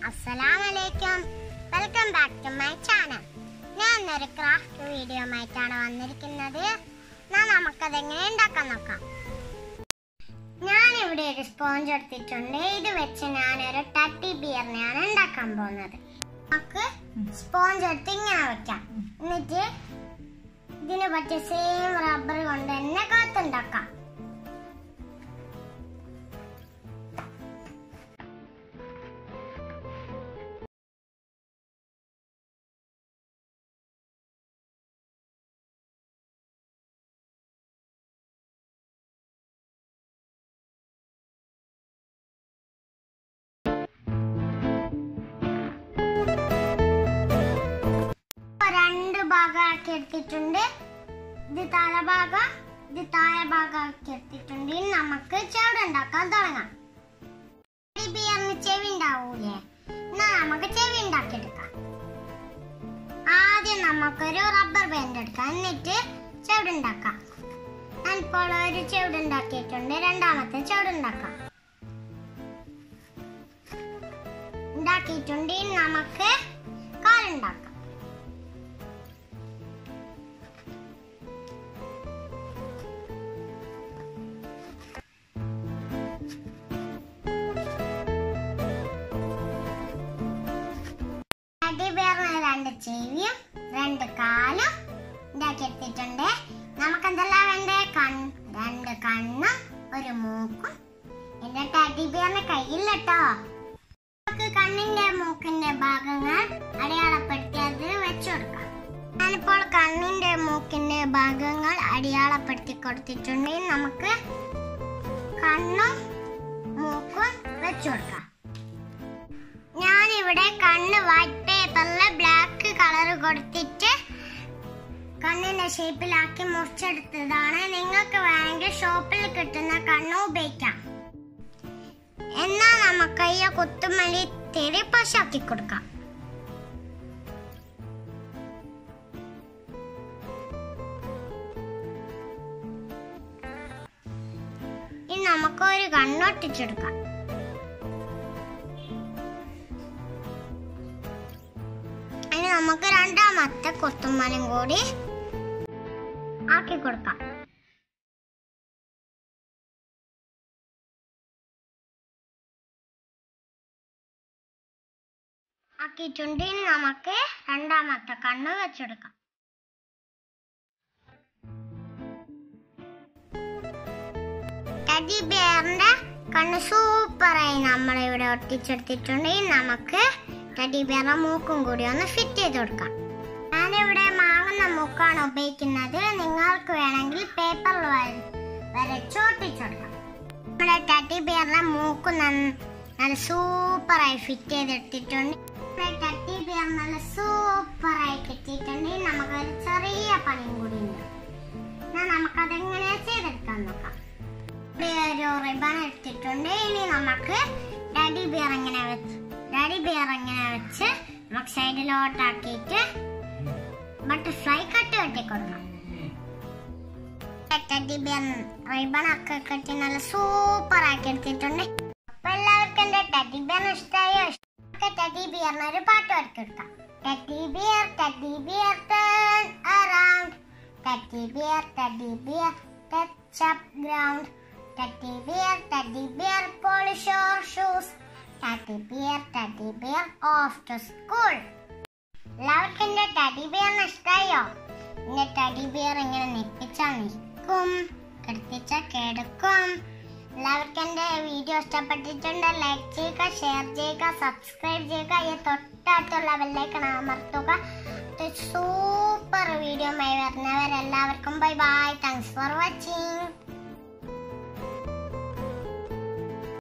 അസ്സലാമലൈക്കും welcome back to my channel ഞാൻ ഇന്നൊരു ക്രാഫ്റ്റ് വീഡിയോ ആയിട്ടാണ് വന്നിരിക്കുന്നത് എന്നാൽ നമുക്കത് എങ്ങനെ ഉണ്ടാക്കാൻ നോക്കാം ഞാൻ ഇവിടെ ഒരു സ്പോഞ്ച് എടുത്തിട്ടുണ്ട് ഇത് വെച്ച് ഞാനൊരു ടട്ടി ബിയറിനെയാണ് ഉണ്ടാക്കാൻ പോകുന്നത് നമുക്ക് സ്പോഞ്ച് എടുത്ത് ഇങ്ങനെ വെക്കാം എന്നിട്ട് ഇതിന് പറ്റിയ സെയിം റബ്ബർ കൊണ്ട് തന്നെ കാത്തുണ്ടാക്കാം ഇപ്പൊ രണ്ട് ഭാഗമാക്കി എടുത്തിട്ടുണ്ട് ഇത് തലഭാഗം ഇത് താഴെ ഭാഗമാക്കി എടുത്തിട്ടുണ്ട് ഇനി നമുക്ക് ചെവിടെ ഉണ്ടാക്കാൻ തുടങ്ങാം ഈ ബിയറിന് ചെവി ഉണ്ടാവൂലേ എന്നാ നമുക്ക് ചെവി ഉണ്ടാക്കിയെടുക്കാം ആദ്യം നമുക്കൊരു റബ്ബർ ബാൻഡ് എടുക്കാം എന്നിട്ട് ചെവിടെ ഉണ്ടാക്കാം ഞാനിപ്പോൾ ഒരു ചെവിടെ ഉണ്ടാക്കിയിട്ടുണ്ട് രണ്ടാമത്തെ ചെവിടെ ഉണ്ടാക്കാം ഉണ്ടാക്കിയിട്ടുണ്ട് ഇനി നമുക്ക് കാലുണ്ടാക്കാം അടിപേർന്ന രണ്ട് ചെവിയും രണ്ട് കാലും ഉണ്ടാക്കി എടുത്തിട്ടുണ്ട് നമുക്ക് എന്തെല്ലാം വേണ്ടേ കൺ രണ്ട് കണ്ണും ഒരു മൂക്കും എന്റെ ടെഡിബിയറിന് കയ്യില്ലട്ടോ നമുക്ക് കണ്ണിന്റെ മൂക്കിന്റെ ഭാഗങ്ങൾ അടയാളപ്പെടുത്തി അത് വെച്ചു കൊടുക്കാം ഞാനിപ്പോൾ കണ്ണിന്റെ മൂക്കിന്റെ ഭാഗങ്ങൾ അടയാളപ്പെടുത്തി കൊടുത്തിട്ടുണ്ട് ഇനി നമുക്ക് കണ്ണും മൂക്കും വെച്ചു കൊടുക്കാം ഞാനിവിടെ കണ്ണ് വൈറ്റ് പേപ്പറിൽ ബ്ലാക്ക് കളർ കൊടുത്തിട്ട് കണ്ണിന്റെ ഷേപ്പിലാക്കി മുറിച്ചെടുത്തതാണ് നിങ്ങൾക്ക് വേണമെങ്കിൽ ഷോപ്പിൽ കിട്ടുന്ന കണ്ണ് ഉപയോഗിക്കാം എന്നാ നമുക്ക് ഈ കുത്തുമല്ലി തിരി പശാക്കി കൊടുക്കാം ഇനി നമുക്ക് ഒരു കണ്ണൊട്ടിച്ചെടുക്കാം ഇനി നമുക്ക് രണ്ടാമത്തെ കൊത്തുമലും കൂടി ആക്കി കൊടുക്കാം ആക്കിയിട്ടുണ്ട് ഇനി നമുക്ക് രണ്ടാമത്തെ കണ്ണ് വെച്ചെടുക്കാം ടെഡി ബിയറിന്റെ കണ്ണ് സൂപ്പറായി നമ്മളിവിടെ ഒട്ടിച്ചെടുത്തിട്ടുണ്ട് ഇനി നമുക്ക് ടെഡി ബിയറിന്റെ മൂക്കും കൂടി ഒന്ന് ഫിറ്റ് ചെയ്ത് കൊടുക്കാം ഞാനിവിടെ മാങ്ങുന്ന മൂക്കാണ് ഉപയോഗിക്കുന്നത് നിങ്ങൾക്ക് വേണമെങ്കിൽ പേപ്പറിൽ വരച്ച് ഒട്ടിച്ചെടുക്കാം നമ്മുടെ ടെഡി ബിയറിന്റെ മൂക്ക് നന്ന- നല്ല സൂപ്പറായി ഫിറ്റ് ചെയ്തെടുത്തിട്ടുണ്ട് നമ്മുടെ ടെഡി ബിയർ നല്ല സൂപ്പറായി കിട്ടിയിട്ടുണ്ട് ഇനി നമുക്കൊരു ചെറിയ പണിയും കൂടി ഉണ്ട് എന്നാൽ നമുക്കതെങ്ങനെ ചെയ്തെടുക്കാൻ നോക്കാം ഇവിടെ ഒരു റിബൺ എടുത്തിട്ടുണ്ട് ഇനി നമുക്ക് ഡാഡി ബിയർ ഇങ്ങനെ വെച്ച് ഡാഡി ബിയർ ഇങ്ങനെ വെച്ച് നമുക്ക് സൈഡിലോട്ടാക്കിയിട്ട് ബട്ടർഫ്ലൈ കട്ട് കെട്ടി കൊടുക്കാം ടെഡി ബിയർ റിബൺ ഒക്കെ കെട്ടി നല്ല സൂപ്പർ ആക്കി എടുത്തിട്ടുണ്ട് അപ്പൊ എല്ലാവർക്കും എന്റെ ടെഡി ബിയർ ഇഷ്ടമായോ ടെഡി ബിയറിന് ഒരു പാട്ട് വരക്കെടുക്കാം teddy bear teddy bear turn around teddy bear teddy bear touch up ground teddy bear teddy bear polish your shoes teddy bear teddy bear off to school എല്ലാവർക്കും എന്റെ ടെഡി ബിയറിന് ഇഷ്ടമായോ എന്റെ teddy beer ഇങ്ങനെ നിപ്പിച്ചാൽ നിൽക്കും കിടത്തിച്ചാൽ കിടക്കും എല്ലാവർക്കും എന്റെ വീഡിയോ ഇഷ്ടപ്പെട്ടിട്ടുണ്ട് ലൈക്ക് ചെയ്യുക ഷെയർ ചെയ്യുക സബ്സ്ക്രൈബ് ചെയ്യുക ഈ തൊട്ടടുത്തുള്ള ബെല്ലൈക്കൺ അമർത്തുക സൂപ്പർ വീഡിയോ വരുന്നവരെല്ലാവർക്കും bye bye thanks for watching